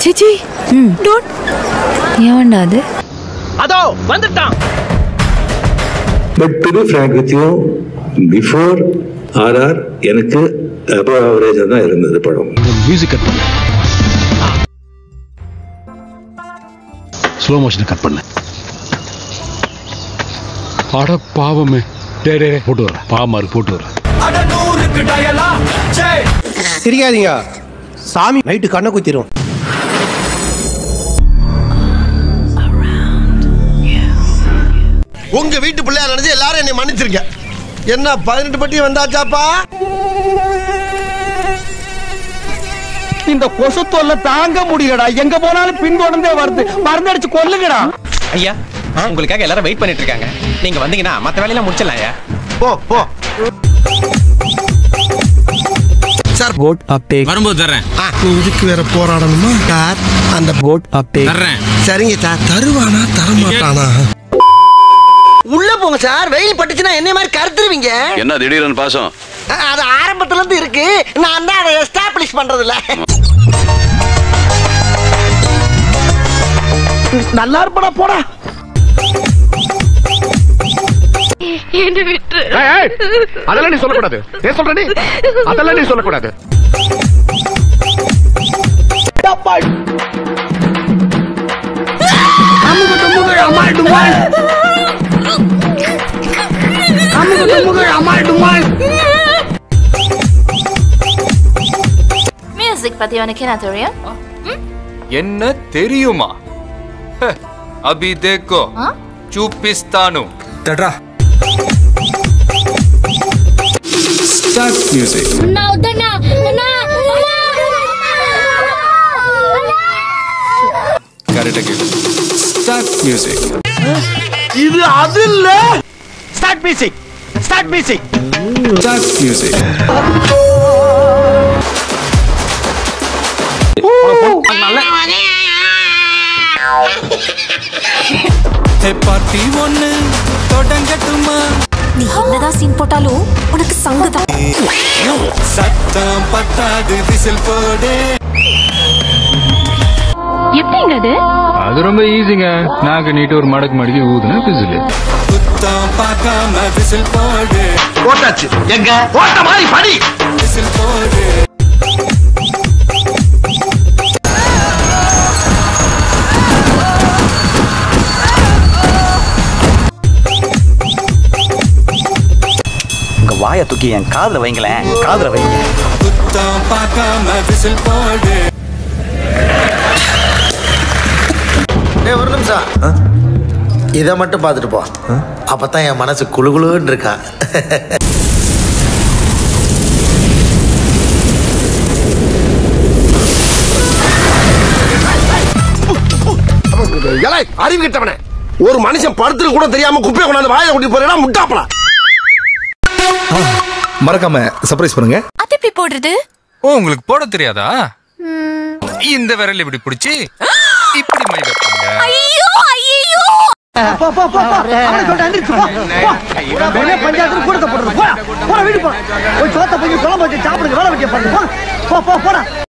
சிச்சி ம் டோன்ட் ஏன்டா அது அதோ வந்துட்டான் but to be frank with you before RR எனக்கு அபவ் ஆவரேஜாக தான் இருந்தது படம் மியூசிக் கட் பண்ணு ஸ்லோ மோஷன் கட் பண்ணு அட பாவமே டே டே டே, போட்டு வர பாவமா இருக்கு போட்டு வர சிரிக்காதீங்க சாமி நைட்டு கண்ணை குத்திரும் உங்க வீட்டு பிள்ளையா நினைச்சு எல்லாரும் என்னை மன்னிச்சிருங்க என்ன பதினெட்டு பட்டி வந்தாச்சாப்பா இந்த கொசு தொல்லை தாங்க முடியலடா எங்க போனாலும் பின்தொடர்ந்தே வருது மருந்தடிச்சு கொல்லுங்கடா ஐயா உங்களுக்காக எல்லாரும் வெயிட் பண்ணிட்டு இருக்காங்க நீங்க வந்தீங்கன்னா மத்த வேலையெல்லாம் முடிச்சிடலாம் ஐயா போ போ கோட் அப்டேக் வரும்போது தர்றேன் இதுக்கு வேற போராடணுமா சார் அந்த கோட் அப்டேக் தர்றேன் சரிங்க சார் தருவானா தரமாட்டானா உள்ள போங்க சார் வெயில் பட்டுச்சுன்னா என்ன மாதிரி கருத்துருவீங்க என்ன திடீர்னு பாசம் அது ஆரம்பத்துல இருந்து இருக்கு நான் தான் அதை எஸ்டாப்ளிஷ் பண்றது இல்ல நல்லா இருப்படா போடா அதெல்லாம் நீ சொல்லக்கூடாது ஏன் சொல்ற நீ அதெல்லாம் நீ சொல்லக்கூடாது அமுகு டுமுகு அமால் டுமால் அமுகு டுமுகு அமால் டுமால் மியூசிக் பத்தி உனக்கு என்ன தெரியும் என்ன தெரியுமா ஹ, அபி தேக்கோ ஆ? చూపిస్తాను இது அது இல்ல start music start music party ஒண்ணு தொடங்கட்டுமா நீ என்னதான் சீன் போட்டாலும் உனக்கு சங்குதான் சத்தம் பத்தாது விசில் போடு எப்படிங்க அது அது ரொம்ப ஈஸிங்க நாக்கு நீட்டு ஒரு மடக்கு மடக்கி ஊதுனா பிசிலு குத்தம் பார்க்காம விசில் போடு போட்டாச்சு எங்க போட்ட மாதிரி படி விசில் போடு உங்க வாயை தூக்கி என் காதுல வைங்களேன் காதுல வைங்க குத்தம் பார்க்காம விசில் போடு டேய் ஒரு நிமிஷம் இதை மட்டும் பார்த்துட்டு போ அப்பதான் என் மனசு குளுகுளுன்னு இருக்கா அறிவு கிட்டவனே ஒரு மனுஷன் படுத்துட்டு கூட தெரியாம குப்பையை கொண்டாந்து வாயை கூட்டி போறேன்னா முட்டாப்பலாம் மறக்காம சர்ப்ரைஸ் பண்ணுங்க அது எப்படி போடுறது ஓ உங்களுக்கு போட தெரியாதா இந்த விரல் இப்படி பிடிச்சி இப்படி மை வைப்பாங்க ஐயோ ஐயோ போ போ போ போ அவனை சொல்லிட்டு எந்திரிச்சு போ போ உடனே பஞ்சாயத்துல கூடத்தை போடுறது போடா போடா வீடு போ போய் சோத்த போய் குழம்பு வச்சு சாப்பிடுங்க வேலை வெட்டிய பாருங்க போ போ போ போடா